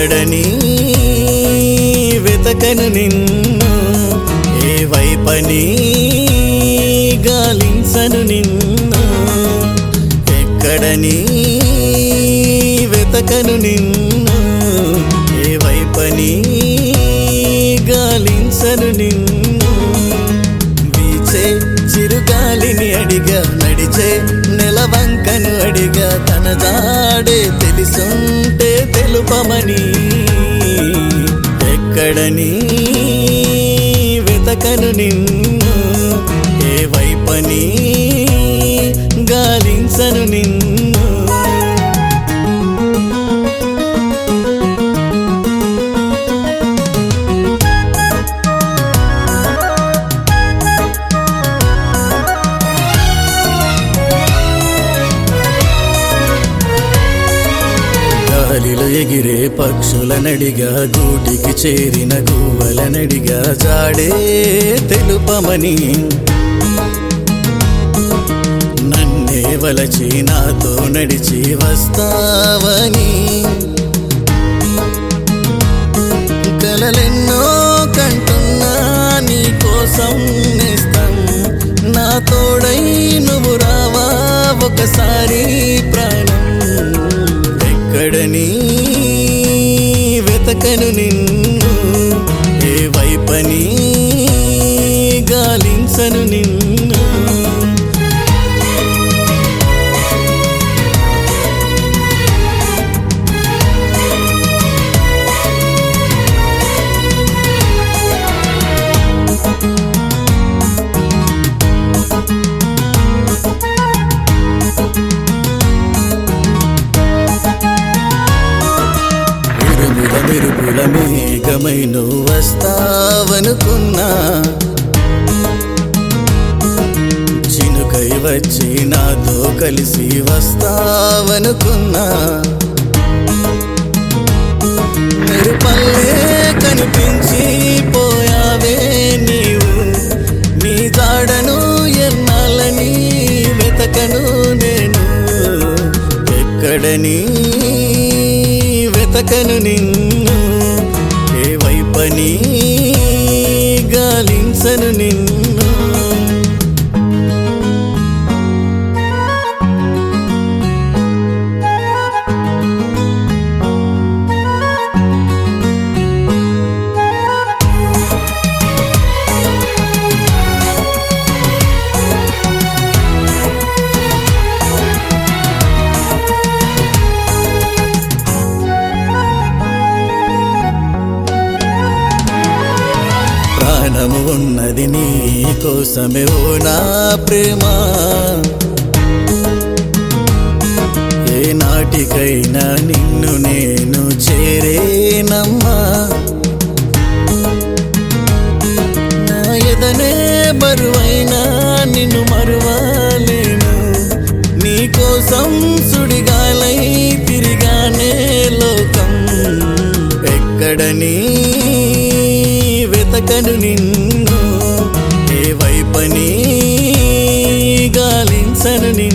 ఎక్కడని వెతకను నిన్ను ఏ వైపని గాలించను నిన్ను ఎక్కడని వెతకను నిన్ను ఏ వైపని గాలించను నిన్ను వీచే చిరుగాలిని అడిగా నడిచే నెలవంకను అడిగా తన జాడే తెలిసుంటే తెలుపమని ఎక్కడని వెతకను నిన్ను ఏ వైపని గాలించను నిన్ను గాలిలో ఎగిరే పక్షులనడిగా గూటికి చేరిన గువ్వలనడిగా జాడే తెలుపమని నన్నే వలచి నాతో నడిచి వస్తావని కలలెన్నో కంటున్నా నీ కోసం నేస్తం నా తోడై నువ్వు రావా ఒకసారి ప్రాణం ఎక్కడని వెతకను నిన్ను ఏ వైపని గాలించను నిన్ను ఉరుముల మెరుపుల మేఘమై నువ్వు వస్తావనుకున్నా చినుకై వచ్చి నాతో కలిసి వస్తావనుకున్నా మెరుపల్లే కనిపించి పోయావే నీవు నీ జాడను ఎన్నాలని వెతకను నేను ఎక్కడని వెతకను నిన్ను ఏ వైపని గాలించను నిన్ను ప్రాణము ఉన్నది నీ కోసమే ఓ నా ప్రేమ ఏ నాటికైనా నిన్ను నేను చేరేనమ్మా నా ఎదనే బరువైనా నిన్ను మరువలేను నీ కోసం సుడిగాలై తిరిగానే లోకం ఎక్కడని వెతకను నిన్ను ఏ వైపని గాలించను నిన్ను